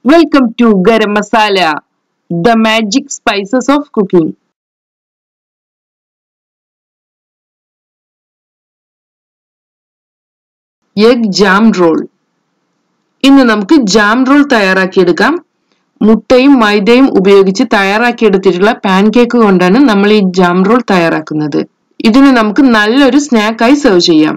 Welcome to Garam Masala, the magic spices of cooking. Egg jam roll ഇന്ന് നമുക്ക് jam role തയ്യാറാക്കിയെടുക്കാം മുട്ടയും മൈദയും ഉപയോഗിച്ച് തയ്യാറാക്കിയെടുത്തിട്ടുള്ള പാൻ കേക്ക് കൊണ്ടാണ് നമ്മൾ ഈ ജാം റോൾ തയ്യാറാക്കുന്നത് ഇതിന് നമുക്ക് നല്ലൊരു സ്നാക്കായി സെർവ് ചെയ്യാം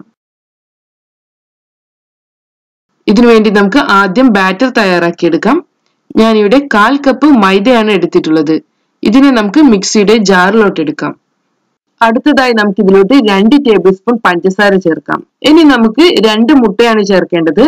ഇതിനു വേണ്ടി നമുക്ക് ആദ്യം ബാറ്റർ തയ്യാറാക്കിയെടുക്കാം ഞാനിവിടെ കാൽ കപ്പ് മൈദയാണ് എടുത്തിട്ടുള്ളത് ഇതിനെ നമുക്ക് മിക്സിയുടെ ജാറിലോട്ട് എടുക്കാം അടുത്തതായി നമുക്ക് ഇതിലോട്ട് രണ്ട് ടേബിൾ സ്പൂൺ പഞ്ചസാര ചേർക്കാം ഇനി നമുക്ക് രണ്ട് മുട്ടയാണ് ചേർക്കേണ്ടത്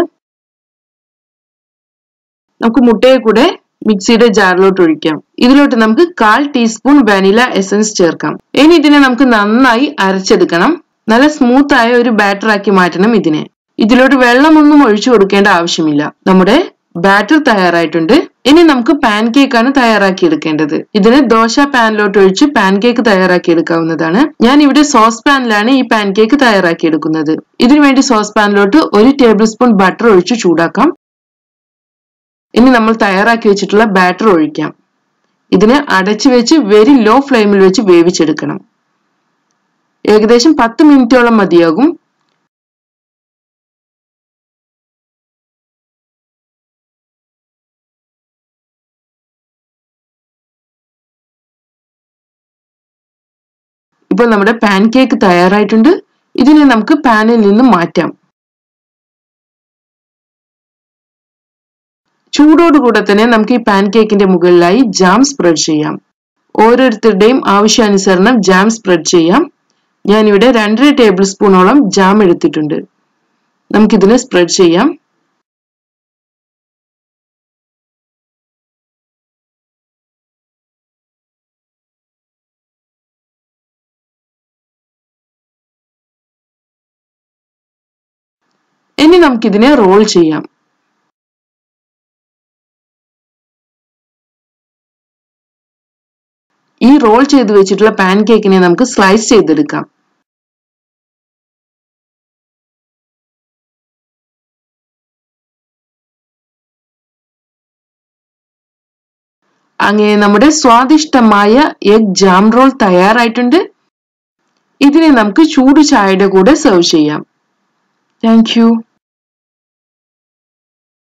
നമുക്ക് മുട്ടയെ കൂടെ മിക്സിയുടെ ജാറിലോട്ട് ഒഴിക്കാം ഇതിലോട്ട് നമുക്ക് കാൽ ടീസ്പൂൺ വാനില എസൻസ് ചേർക്കാം ഇനി ഇതിനെ നമുക്ക് നന്നായി അരച്ചെടുക്കണം നല്ല സ്മൂത്ത് ആയ ഒരു ബാറ്റർ ആക്കി മാറ്റണം ഇതിനെ ഇതിലോട്ട് വെള്ളമൊന്നും ഒഴിച്ചു കൊടുക്കേണ്ട ആവശ്യമില്ല നമ്മുടെ ബാറ്റർ തയ്യാറായിട്ടുണ്ട് ഇനി നമുക്ക് പാൻ കേക്ക് ആണ് തയ്യാറാക്കി എടുക്കേണ്ടത് ഇതിന് ദോശ പാനിലോട്ട് ഒഴിച്ച് പാൻ കേക്ക് തയ്യാറാക്കി എടുക്കാവുന്നതാണ് ഞാൻ ഇവിടെ സോസ് പാനിലാണ് ഈ പാൻ കേക്ക് തയ്യാറാക്കി എടുക്കുന്നത് ഇതിനു വേണ്ടി സോസ് പാനിലോട്ട് ഒരു ടേബിൾ സ്പൂൺ ബട്ടർ ഒഴിച്ച് ചൂടാക്കാം ഇനി നമ്മൾ തയ്യാറാക്കി വെച്ചിട്ടുള്ള ബാറ്റർ ഒഴിക്കാം ഇതിനെ അടച്ചു വെച്ച് വെരി ലോ ഫ്ലെയിമിൽ വെച്ച് വേവിച്ചെടുക്കണം ഏകദേശം പത്ത് മിനിറ്റോളം മതിയാകും ഇപ്പോൾ നമ്മുടെ പാൻ കേക്ക് തയ്യാറായിട്ടുണ്ട് ഇതിനെ നമുക്ക് പാനിൽ നിന്ന് മാറ്റാം ചൂടോടുകൂടെ തന്നെ നമുക്ക് ഈ പാൻ കേക്കിന്റെ മുകളിലായി ജാം സ്പ്രെഡ് ചെയ്യാം ഓരോരുത്തരുടെയും ആവശ്യാനുസരണം ജാം സ്പ്രെഡ് ചെയ്യാം ഞാനിവിടെ രണ്ടര ടേബിൾ സ്പൂണോളം ജാം എടുത്തിട്ടുണ്ട് നമുക്കിതിനെ സ്പ്രെഡ് ചെയ്യാം ഇനി നമുക്കിതിനെ റോൾ ചെയ്യാം ഈ റോൾ ചെയ്ത് വെച്ചിട്ടുള്ള പാൻ കേക്കിനെ നമുക്ക് സ്ലൈസ് ചെയ്തെടുക്കാം അങ്ങനെ നമ്മുടെ സ്വാദിഷ്ടമായ എഗ് ജാം റോൾ തയ്യാറായിട്ടുണ്ട് ഇതിനെ നമുക്ക് ചൂട് ചായയുടെ കൂടെ സെർവ് ചെയ്യാം താങ്ക് യു